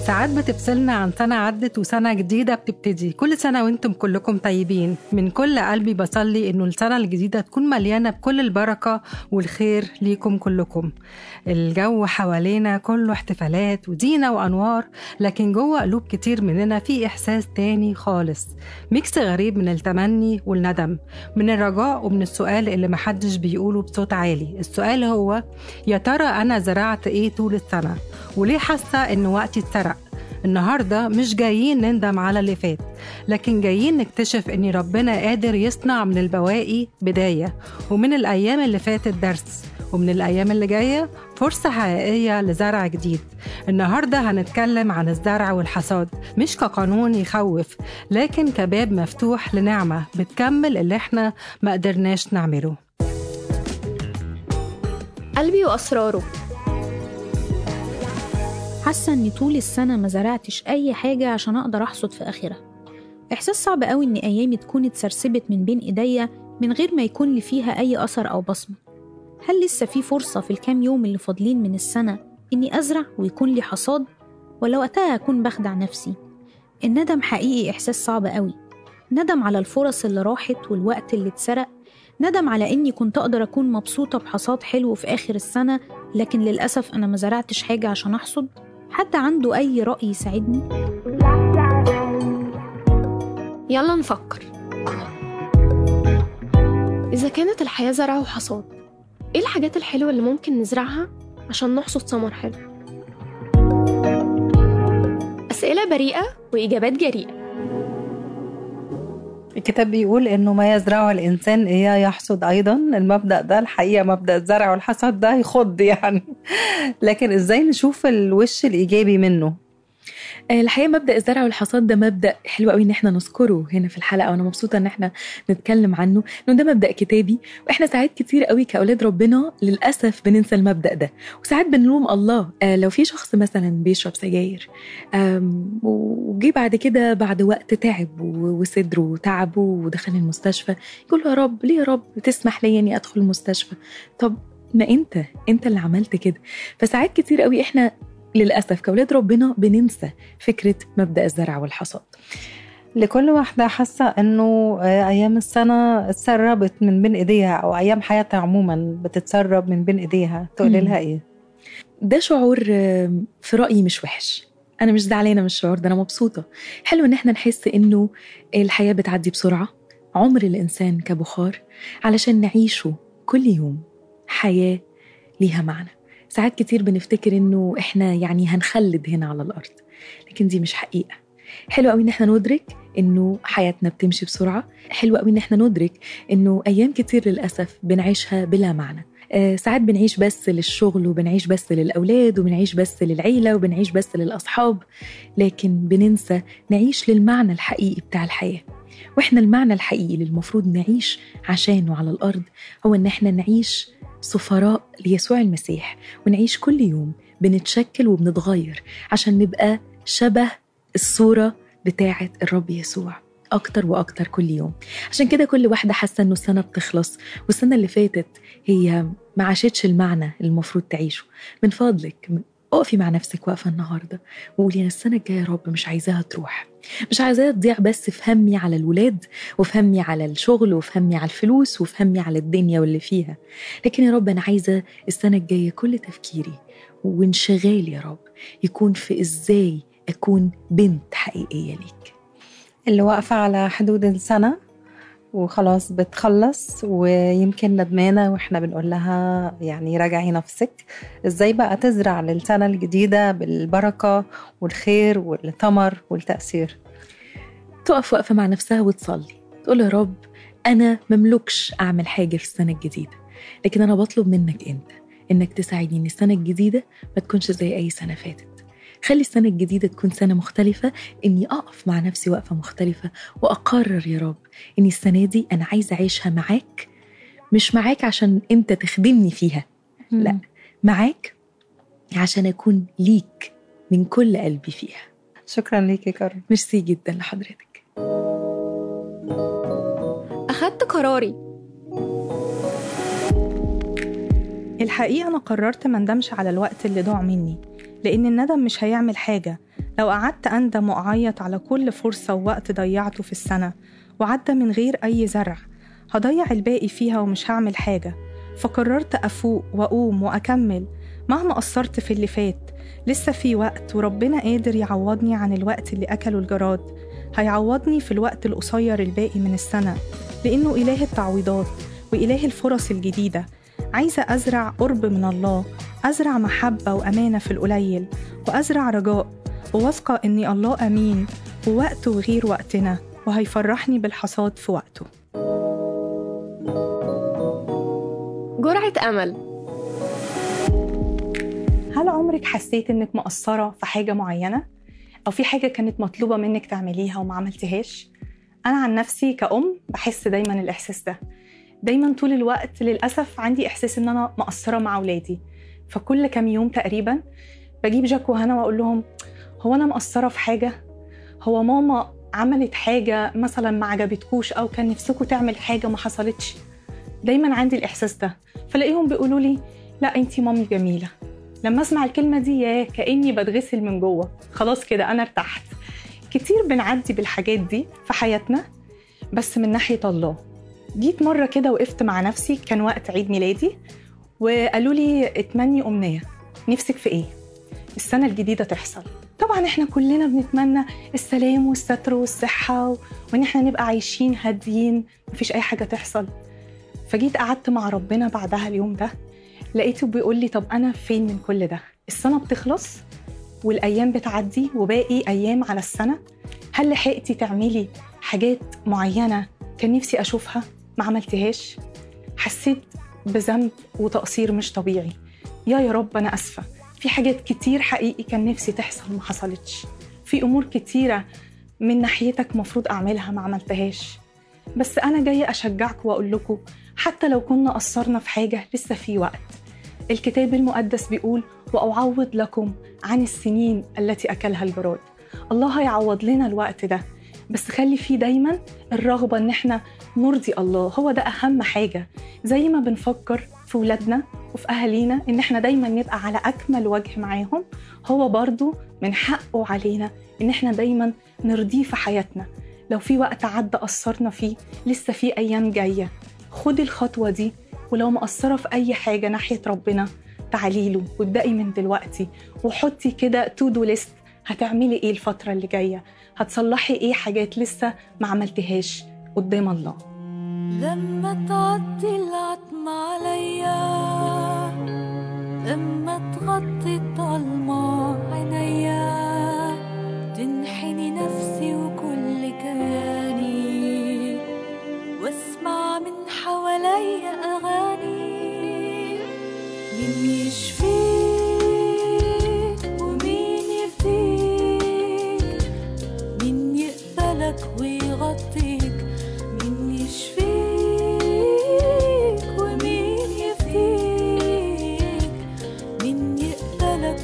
ساعات بتفصلنا عن سنة عدت وسنة جديدة بتبتدي كل سنة وانتم كلكم طيبين من كل قلبي بصلي انه السنة الجديدة تكون مليانة بكل البركة والخير ليكم كلكم الجو حوالينا كله احتفالات وزينة وأنوار لكن جوه قلوب كتير مننا في إحساس تاني خالص ميكس غريب من التمني والندم من الرجاء ومن السؤال اللي محدش بيقوله بصوت عالي السؤال هو يا ترى أنا زرعت إيه طول السنة وليه حاسة إن وقتي اتسرق النهاردة مش جايين نندم على اللي فات لكن جايين نكتشف إن ربنا قادر يصنع من البواقي بداية ومن الأيام اللي فاتت درس ومن الأيام اللي جاية فرصة حقيقية لزرع جديد النهاردة هنتكلم عن الزرع والحصاد مش كقانون يخوف لكن كباب مفتوح لنعمة بتكمل اللي احنا ما قدرناش نعمله قلبي وأسراره حاسة إني طول السنة ما زرعتش أي حاجة عشان أقدر أحصد في آخرها إحساس صعب قوي إن أيامي تكون اتسرسبت من بين إيديا من غير ما يكون لي فيها أي أثر أو بصمة هل لسه في فرصة في الكام يوم اللي فاضلين من السنة إني أزرع ويكون لي حصاد ولا وقتها أكون بخدع نفسي الندم حقيقي إحساس صعب قوي ندم على الفرص اللي راحت والوقت اللي اتسرق ندم على إني كنت أقدر أكون مبسوطة بحصاد حلو في آخر السنة لكن للأسف أنا ما زرعتش حاجة عشان أحصد حد عنده أي رأي يساعدني؟ يلا نفكر إذا كانت الحياة زرع وحصاد إيه الحاجات الحلوة اللي ممكن نزرعها عشان نحصد ثمر حلو أسئلة بريئة وإجابات جريئة الكتاب بيقول انه ما يزرعه الانسان اياه يحصد ايضا المبدا ده الحقيقه مبدا الزرع والحصاد ده يخض يعني لكن ازاي نشوف الوش الايجابي منه الحقيقه مبدا الزرع والحصاد ده مبدا حلو قوي ان احنا نذكره هنا في الحلقه وانا مبسوطه ان احنا نتكلم عنه انه ده مبدا كتابي واحنا ساعات كتير قوي كاولاد ربنا للاسف بننسى المبدا ده وساعات بنلوم الله آه لو في شخص مثلا بيشرب سجاير وجي بعد كده بعد وقت تعب وصدره تعبه ودخل المستشفى يقول له يا رب ليه يا رب تسمح لي اني ادخل المستشفى طب ما انت انت اللي عملت كده فساعات كتير قوي احنا للأسف كأولاد ربنا بننسى فكرة مبدأ الزرع والحصاد لكل واحدة حاسة إنه أيام السنة اتسربت من بين إيديها أو أيام حياتها عموما بتتسرب من بين إيديها تقولي لها إيه؟ ده شعور في رأيي مش وحش أنا مش زعلانة من الشعور ده أنا مبسوطة حلو إن إحنا نحس إنه الحياة بتعدي بسرعة عمر الإنسان كبخار علشان نعيشه كل يوم حياة ليها معنى ساعات كتير بنفتكر انه احنا يعني هنخلد هنا على الارض لكن دي مش حقيقه حلو قوي ان احنا ندرك انه حياتنا بتمشي بسرعه حلو قوي ان احنا ندرك انه ايام كتير للاسف بنعيشها بلا معنى آه ساعات بنعيش بس للشغل وبنعيش بس للاولاد وبنعيش بس للعيله وبنعيش بس للاصحاب لكن بننسى نعيش للمعنى الحقيقي بتاع الحياه واحنا المعنى الحقيقي اللي المفروض نعيش عشانه على الارض هو ان احنا نعيش سفراء ليسوع المسيح ونعيش كل يوم بنتشكل وبنتغير عشان نبقى شبه الصورة بتاعة الرب يسوع أكتر وأكتر كل يوم عشان كده كل واحدة حاسة إنه السنة بتخلص والسنة اللي فاتت هي ما عاشتش المعنى اللي المفروض تعيشه من فضلك اقفي مع نفسك واقفة النهاردة وقولي أنا السنة الجاية يا رب مش عايزاها تروح مش عايزاها تضيع بس في همي على الولاد وفي همي على الشغل وفي همي على الفلوس وفي همي على الدنيا واللي فيها لكن يا رب أنا عايزة السنة الجاية كل تفكيري وانشغالي يا رب يكون في إزاي أكون بنت حقيقية ليك اللي واقفة على حدود السنة وخلاص بتخلص ويمكن ندمانة واحنا بنقول لها يعني راجعي نفسك ازاي بقى تزرع للسنة الجديدة بالبركة والخير والثمر والتأثير تقف واقفة مع نفسها وتصلي تقول يا رب أنا مملكش أعمل حاجة في السنة الجديدة لكن أنا بطلب منك أنت إنك تساعدني إن السنة الجديدة ما تكونش زي أي سنة فاتت خلي السنة الجديدة تكون سنة مختلفة إني أقف مع نفسي وقفة مختلفة وأقرر يا رب إني السنة دي أنا عايزة أعيشها معاك مش معاك عشان أنت تخدمني فيها لا معاك عشان أكون ليك من كل قلبي فيها شكرا ليكي كارل ميرسي جدا لحضرتك أخدت قراري الحقيقة أنا قررت ما ندمش على الوقت اللي ضاع مني لأن الندم مش هيعمل حاجة لو قعدت أندم وأعيط على كل فرصة ووقت ضيعته في السنة وعدى من غير أي زرع هضيع الباقي فيها ومش هعمل حاجة فقررت أفوق وأقوم وأكمل مهما قصرت في اللي فات لسه في وقت وربنا قادر يعوضني عن الوقت اللي أكله الجراد هيعوضني في الوقت القصير الباقي من السنة لأنه إله التعويضات وإله الفرص الجديدة عايزة أزرع قرب من الله أزرع محبة وأمانة في القليل وأزرع رجاء وواثقة إني الله أمين ووقته غير وقتنا وهيفرحني بالحصاد في وقته جرعة أمل هل عمرك حسيت إنك مقصرة في حاجة معينة؟ أو في حاجة كانت مطلوبة منك تعمليها وما عملتهاش؟ أنا عن نفسي كأم بحس دايما الإحساس ده دايما طول الوقت للأسف عندي إحساس إن أنا مقصرة مع أولادي فكل كام يوم تقريبا بجيب جاك وهنا وأقول لهم هو أنا مقصرة في حاجة؟ هو ماما عملت حاجة مثلا ما عجبتكوش أو كان نفسكوا تعمل حاجة ما حصلتش دايما عندي الإحساس ده فلاقيهم بيقولوا لي لا أنتي مامي جميلة لما أسمع الكلمة دي يا كأني بتغسل من جوه خلاص كده أنا ارتحت كتير بنعدي بالحاجات دي في حياتنا بس من ناحية الله جيت مرة كده وقفت مع نفسي كان وقت عيد ميلادي وقالوا لي اتمني أمنية نفسك في إيه؟ السنة الجديدة تحصل طبعا احنا كلنا بنتمنى السلام والستر والصحة و... وان احنا نبقى عايشين هاديين مفيش أي حاجة تحصل فجيت قعدت مع ربنا بعدها اليوم ده لقيته بيقول لي طب أنا فين من كل ده؟ السنة بتخلص والأيام بتعدي وباقي أيام على السنة هل لحقتي تعملي حاجات معينة كان نفسي أشوفها ما عملتهاش؟ حسيت بذنب وتقصير مش طبيعي يا يا رب أنا أسفة في حاجات كتير حقيقي كان نفسي تحصل ما حصلتش في أمور كتيرة من ناحيتك مفروض أعملها ما عملتهاش بس أنا جاية أشجعكم وأقول لكم حتى لو كنا قصرنا في حاجة لسه في وقت الكتاب المقدس بيقول وأعوض لكم عن السنين التي أكلها الجراد الله هيعوض لنا الوقت ده بس خلي فيه دايما الرغبة إن احنا نرضي الله هو ده أهم حاجة زي ما بنفكر في ولادنا وفي أهالينا إن احنا دايما نبقى على أكمل وجه معاهم هو برضو من حقه علينا إن احنا دايما نرضيه في حياتنا لو في وقت عدى قصرنا فيه لسه في أيام جاية خدي الخطوة دي ولو مقصرة في أي حاجة ناحية ربنا تعالي له وابدأي من دلوقتي وحطي كده تو دو ليست هتعملي ايه الفترة اللي جاية هتصلحي ايه حاجات لسه ما عملتهاش قدام الله لما تعدي العتمة عليا لما تغطي الضلمة عينيا تنحني نفسي وكل كياني واسمع من حواليا أغاني مين يشفيك ومين يفديك مين يقبلك ويغطيك مين يشفيك ومين يفديك مين يقبلك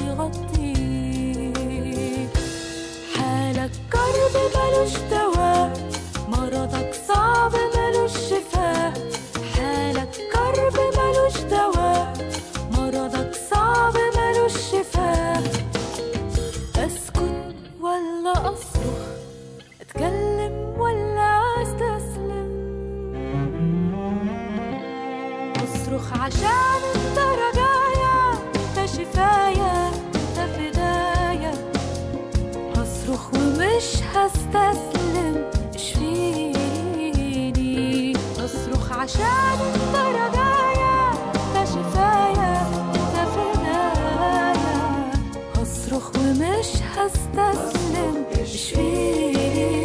ويغطيك حالك كرب ملوش دواء مرضك صعب ملوش شفاء حالك كرب ملوش دواء مرضك صعب ملوش شفاء اسكت ولا اصرخ اتكلم ولا استسلم اصرخ عشان انت رجايا انت شفايا انت فدايا هصرخ ومش هستسلم اشفيني اصرخ عشان انت رجايا انت شفايا انت فدايا هصرخ ومش هستسلم اشفيني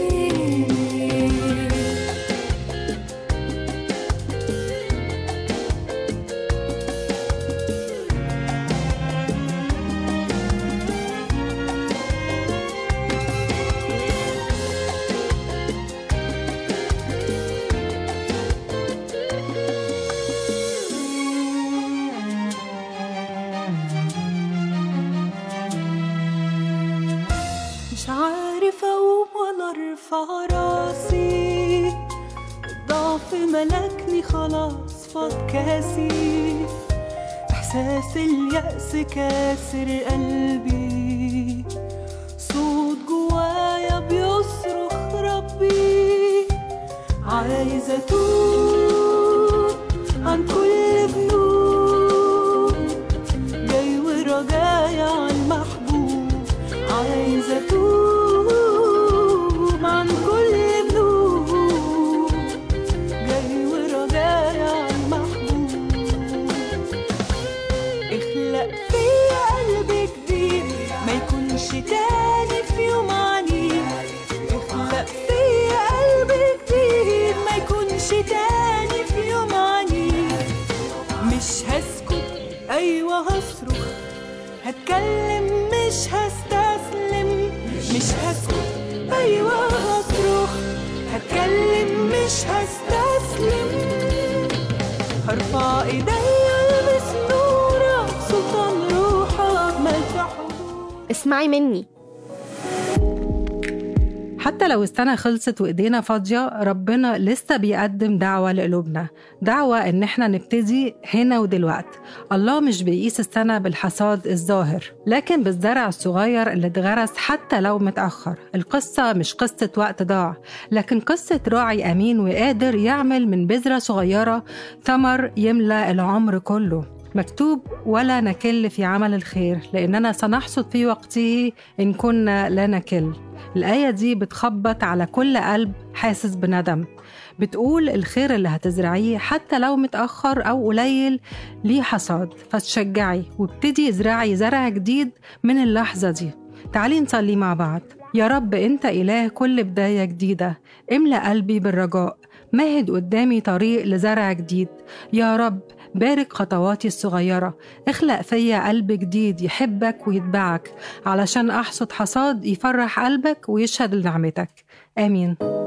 مش عارف اقوم ولا ارفع راسي الضعف ملكني خلاص فاض كاسي احساس إحساس اليأس كاسر قلبي صوت جوايا بيصرخ ربي عايزة أتوب عن كل ذنوب جاي ورجايا عن محبوب عايزة أتوب عن كل ذنوب جاي ورجايا عن محبوب اخلق فيا قلب جديد ما يكونش تاني في يوم عنيد اخلق فيا قلب جديد ما يكونش تاني في يوم عنيد مش هسكت ايوه هصرخ هتكلم مش هستسلم مش هسكت ايوه هصرخ هتكلم مش هستسلم هرفع ايديا البس نورك سلطان روحك ملك حضور اسمعي مني حتى لو السنة خلصت وإيدينا فاضية ربنا لسه بيقدم دعوة لقلوبنا دعوة إن إحنا نبتدي هنا ودلوقت الله مش بيقيس السنة بالحصاد الظاهر لكن بالزرع الصغير اللي اتغرس حتى لو متأخر القصة مش قصة وقت ضاع لكن قصة راعي أمين وقادر يعمل من بذرة صغيرة ثمر يملى العمر كله مكتوب ولا نكل في عمل الخير لأننا سنحصد في وقته إن كنا لا نكل الآية دي بتخبط على كل قلب حاسس بندم بتقول الخير اللي هتزرعيه حتى لو متأخر أو قليل ليه حصاد فتشجعي وابتدي ازرعي زرع جديد من اللحظة دي تعالي نصلي مع بعض يا رب أنت إله كل بداية جديدة املأ قلبي بالرجاء مهد قدامي طريق لزرع جديد يا رب بارك خطواتي الصغيرة اخلق فيا قلب جديد يحبك ويتبعك علشان أحصد حصاد يفرح قلبك ويشهد لنعمتك آمين